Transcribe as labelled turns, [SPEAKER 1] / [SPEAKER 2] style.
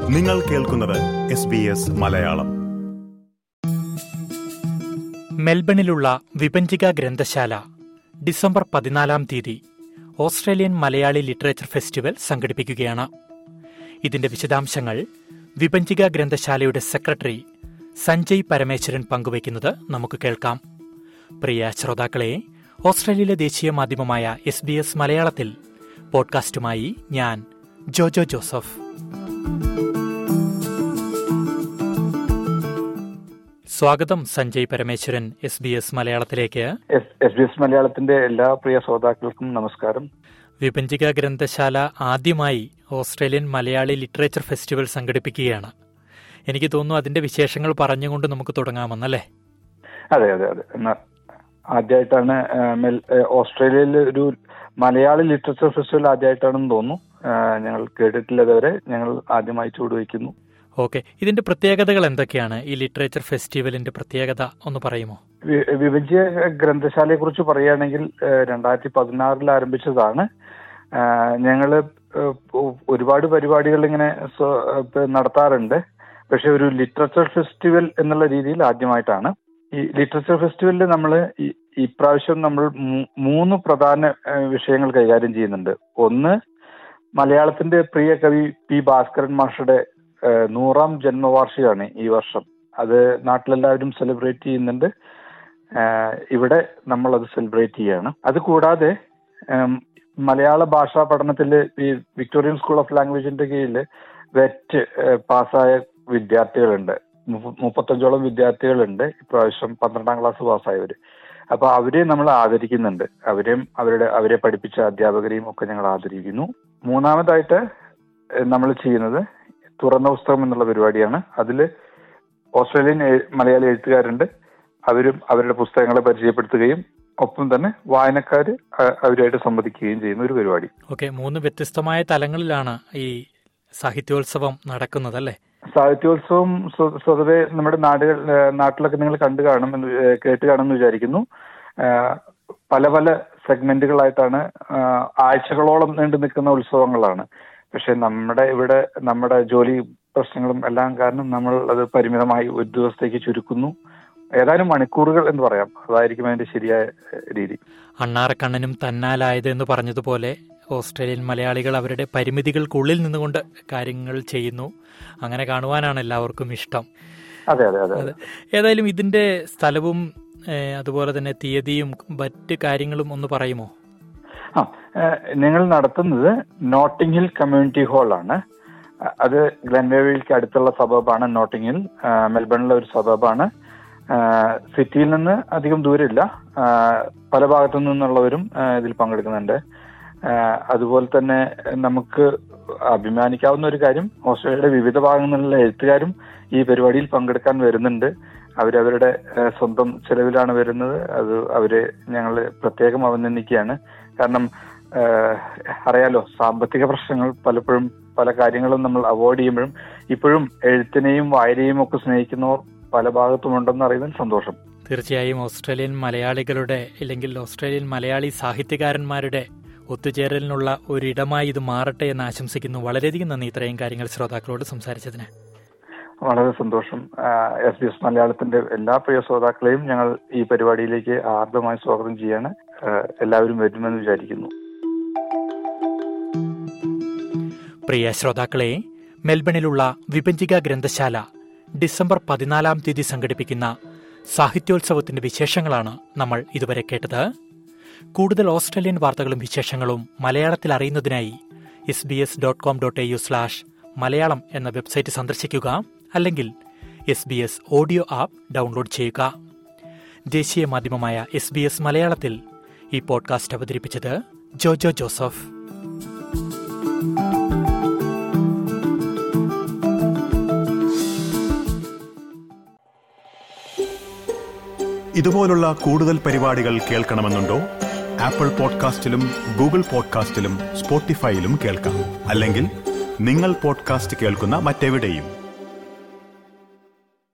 [SPEAKER 1] നിങ്ങൾ കേൾക്കുന്നത് S B S Malayalam
[SPEAKER 2] മെൽബണിലുള്ള വിപഞ്ചിക ഗ്രന്ഥശാല ഡിസംബർ പതിനാലാം തീയതി ഓസ്ട്രേലിയൻ മലയാളി ലിറ്ററേച്ചർ ഫെസ്റ്റിവൽ സംഘടിപ്പിക്കുകയാണ് ഇതിന്റെ വിശദാംശങ്ങൾ വിപഞ്ചിക ഗ്രന്ഥശാലയുടെ സെക്രട്ടറി സഞ്ജയ് പരമേശ്വരൻ പങ്കുവയ്ക്കുന്നത് നമുക്ക് കേൾക്കാം പ്രിയ ശ്രോതാക്കളെ ഓസ്ട്രേലിയയിലെ ദേശീയ മാധ്യമമായ എസ് ബി എസ് മലയാളത്തിൽ പോഡ്കാസ്റ്റുമായി ഞാൻ ജോജോ ജോസഫ് സ്വാഗതം Sanjay Parameswaran S B S മലയാളത്തിലേക്ക്
[SPEAKER 3] എസ് ബി എസ് മലയാളത്തിന്റെ എല്ലാ പ്രിയ ശ്രോതാക്കൾക്കും നമസ്കാരം
[SPEAKER 2] വിഭജിക ഗ്രന്ഥശാല ആദ്യമായി ഓസ്ട്രേലിയൻ മലയാളി ലിറ്ററേച്ചർ ഫെസ്റ്റിവൽ സംഘടിപ്പിക്കുകയാണ് എനിക്ക് തോന്നുന്നു അതിന്റെ വിശേഷങ്ങൾ പറഞ്ഞുകൊണ്ട് നമുക്ക് തുടങ്ങാമെന്നല്ലേ
[SPEAKER 3] അതെ അതെ അതെ എന്നാ ആദ്യമായിട്ടാണ് ആ, മെൽ- ആ, ഓസ്ട്രേലിയയിൽ ഒരു മലയാളി ലിറ്ററേച്ചർ ഫെസ്റ്റിവൽ ആദ്യമായിട്ടാണെന്ന് തോന്നുന്നു ആ, ഞങ്ങൾ കേട്ടിട്ടില്ല ഇതുവരെ ഞങ്ങൾ ആദ്യമായി ചൂടുവയ്ക്കുന്നു
[SPEAKER 2] ഓക്കെ ഇതിന്റെ പ്രത്യേകതകൾ എന്തൊക്കെയാണ് ഈ ലിറ്ററേച്ചർ ഫെസ്റ്റിവലിന്റെ പ്രത്യേകത ഒന്ന് പറയുമോ
[SPEAKER 3] വി- വിഭജ്യ ഗ്രന്ഥശാലയെ കുറിച്ച് പറയുകയാണെങ്കിൽ രണ്ടായിരത്തി പതിനാറിൽ ആരംഭിച്ചതാണ് ആ, ഞങ്ങള് ഏഹ്, ഒ- ഒരുപാട് പരിപാടികൾ ഇങ്ങനെ സ്വ- ഇപ്പൊ നടത്താറുണ്ട് പക്ഷെ ഒരു ലിറ്ററേച്ചർ ഫെസ്റ്റിവൽ എന്നുള്ള രീതിയിൽ ആദ്യമായിട്ടാണ് ഈ ലിറ്ററേച്ചർ ഫെസ്റ്റിവലിൽ നമ്മൾ ഇപ്രാവശ്യം നമ്മൾ മൂ- മൂന്ന് പ്രധാന ഏഹ്, വിഷയങ്ങൾ കൈകാര്യം ചെയ്യുന്നുണ്ട് ഒന്ന് മലയാളത്തിന്റെ പ്രിയ കവി പി ഭാസ്കരൻ മാഷയുടെ ഏഹ്, നൂറാം ജന്മവാർഷികമാണ് ഈ വർഷം അത് നാട്ടിലെല്ലാവരും സെലിബ്രേറ്റ് ചെയ്യുന്നുണ്ട് ആഹ് ഇവിടെ നമ്മൾ അത് സെലിബ്രേറ്റ് ചെയ്യാണ് അത് കൂടാതെ ഉം, മലയാള ഭാഷാ പഠനത്തിൽ ഈ വിക്ടോറിയൻ സ്കൂൾ ഓഫ് ലാംഗ്വേജിന്റെ കീഴിൽ വെറ്റ് ഏഹ്, പാസ്സായ വിദ്യാർത്ഥികളുണ്ട് മുപ്പ- മുപ്പത്തഞ്ചോളം വിദ്യാർത്ഥികളുണ്ട് ഇപ്രാവശ്യം പന്ത്രണ്ടാം ക്ലാസ് പാസ്സായവര് അപ്പൊ അവരെ നമ്മൾ ആദരിക്കുന്നുണ്ട് അവരെയും അവരുടെ അവരെ പഠിപ്പിച്ച അധ്യാപകരെയും ഒക്കെ ഞങ്ങൾ ആദരിക്കുന്നു മൂന്നാമതായിട്ട് നമ്മൾ ചെയ്യുന്നത് തുറന്ന പുസ്തകം എന്നുള്ള പരിപാടിയാണ് അതിൽ ഓസ്ട്രേലിയൻ എഴ്- മലയാളി എഴുത്തുകാരുണ്ട് അവരും അവരുടെ പുസ്തകങ്ങളെ പരിചയപ്പെടുത്തുകയും ഒപ്പം തന്നെ വായനക്കാര് അ- അവരുമായിട്ട് സംവദിക്കുകയും ചെയ്യുന്ന ഒരു പരിപാടി
[SPEAKER 2] ഓക്കെ മൂന്ന് വ്യത്യസ്തമായ തലങ്ങളിലാണ് ഈ സാഹിത്യോത്സവം നടക്കുന്നത് അല്ലേ
[SPEAKER 3] സാഹിത്യോത്സവം സ്വ- സ്വതവേ നമ്മുടെ നാടുകൾ ഏഹ് നാട്ടിലൊക്കെ നിങ്ങൾ കണ്ടു കാണും എന്ന് ഏഹ് കേട്ട് കാണുമെന്ന് വിചാരിക്കുന്നു ഏഹ് പല പല സെഗ്മെന്റുകളായിട്ടാണ് ആഹ് ആഴ്ചകളോളം നീണ്ടു നിൽക്കുന്ന ഉത്സവങ്ങളാണ് പക്ഷെ നമ്മുടെ ഇവിടെ നമ്മുടെ ജോലി പ്രശ്നങ്ങളും എല്ലാം കാരണം നമ്മൾ അത് പരിമിതമായി ഒരു ദിവസത്തേക്ക് ചുരുക്കുന്നു ഏതാനും മണിക്കൂറുകൾ എന്ന് പറയാം അതായിരിക്കും അതിന്റെ ശരിയായ ഏഹ് രീതി
[SPEAKER 2] അണ്ണാറക്കണ്ണനും തന്നാലായത് എന്ന് പറഞ്ഞതുപോലെ ഓസ്ട്രേലിയൻ മലയാളികൾ അവരുടെ പരിമിതികൾക്കുള്ളിൽ നിന്നുകൊണ്ട് കാര്യങ്ങൾ ചെയ്യുന്നു അങ്ങനെ കാണുവാനാണ് എല്ലാവർക്കും ഇഷ്ടം
[SPEAKER 3] അതെ അതെ അതെ
[SPEAKER 2] അതെ ഏതായാലും ഇതിന്റെ സ്ഥലവും ഏഹ്, അതുപോലെ തന്നെ തീയതിയും മറ്റ് കാര്യങ്ങളും ഒന്ന് പറയുമോ
[SPEAKER 3] ആ ഏഹ് ഞങ്ങൾ നടത്തുന്നത് നോട്ടിംഗ് ഹിൽ കമ്മ്യൂണിറ്റി ഹാളാണ് അ- അത് ഗ്ലെൻവേവിൽക്ക് അടുത്തുള്ള സബബാണ് നോട്ടിംഗ് ഹിൽ ആ, മെൽബണിലെ ഒരു സബബാണ് സിറ്റിയിൽ നിന്ന് അധികം ദൂരമില്ല ആ, പല ഭാഗത്തു നിന്നുള്ളവരും ആ, ഇതിൽ പങ്കെടുക്കുന്നുണ്ട് ആ, അതുപോലെ തന്നെ നമുക്ക് അഭിമാനിക്കാവുന്ന ഒരു കാര്യം ഓസ്ട്രേലിയയുടെ വിവിധ ഭാഗങ്ങളിൽ നിന്നുള്ള എഴുത്തുകാരും ഈ പരിപാടിയിൽ പങ്കെടുക്കാൻ വരുന്നുണ്ട് അവരവരുടെ ആ, സ്വന്തം ചെലവിലാണ് വരുന്നത് അത് അവരെ ഞങ്ങൾ പ്രത്യേകം അഭിനന്ദിക്കുകയാണ് കാരണം ആ, അറിയാലോ സാമ്പത്തിക പ്രശ്നങ്ങൾ പലപ്പോഴും പല കാര്യങ്ങളും നമ്മൾ അവോയ്ഡ് ചെയ്യുമ്പോഴും ഇപ്പോഴും എഴുത്തിനെയും വായനയും ഒക്കെ സ്നേഹിക്കുന്നവർ പല ഭാഗത്തും ഉണ്ടെന്ന് അറിയുന്നതിൽ സന്തോഷം
[SPEAKER 2] തീർച്ചയായും ഓസ്ട്രേലിയൻ മലയാളികളുടെ അല്ലെങ്കിൽ ഓസ്ട്രേലിയൻ മലയാളി സാഹിത്യകാരന്മാരുടെ ഒത്തുചേരലിനുള്ള ഒരിടമായി ഇത് മാറട്ടെ എന്ന് ആശംസിക്കുന്നു വളരെയധികം നന്ദി ഇത്രയും കാര്യങ്ങൾ ശ്രോതാക്കളോട് സംസാരിച്ചതിന്
[SPEAKER 3] വളരെ സന്തോഷം എസ് ബി എസ് മലയാളത്തിന്റെ എല്ലാ പ്രിയ ശ്രോതാക്കളെയും ഞങ്ങൾ ഈ പരിപാടിയിലേക്ക് ആർദ്രമായി സ്വാഗതം ചെയ്യാണ് ആ, എല്ലാവരും വരുമെന്ന് വിചാരിക്കുന്നു
[SPEAKER 2] പ്രിയ ശ്രോതാക്കളെ മെൽബണിലുള്ള വിഭജിക ഗ്രന്ഥശാല ഡിസംബർ പതിനാലാം തീയതി സംഘടിപ്പിക്കുന്ന സാഹിത്യോത്സവത്തിന്റെ വിശേഷങ്ങളാണ് നമ്മൾ ഇതുവരെ കേട്ടത് കൂടുതൽ ഓസ്ട്രേലിയൻ വാർത്തകളും വിശേഷങ്ങളും മലയാളത്തിൽ അറിയുന്നതിനായി S B S dot com dot A U slash Malayalam എന്ന വെബ്സൈറ്റ് സന്ദർശിക്കുക അല്ലെങ്കിൽ S B S audio app download ചെയ്യുക ദേശീയ മാധ്യമമായ എസ് ബി എസ് മലയാളത്തിൽ ഈ പോഡ്കാസ്റ്റ് അവതരിപ്പിച്ചത് ജോജോ ജോസഫ്
[SPEAKER 1] ഇതുപോലുള്ള കൂടുതൽ പരിപാടികൾ കേൾക്കണമെന്നുണ്ടോ ആപ്പിൾ പോഡ്കാസ്റ്റിലും ഗൂഗിൾ പോഡ്കാസ്റ്റിലും സ്പോട്ടിഫൈയിലും കേൾക്കാം അല്ലെങ്കിൽ നിങ്ങൾ പോഡ്കാസ്റ്റ് കേൾക്കുന്ന മറ്റെവിടെയും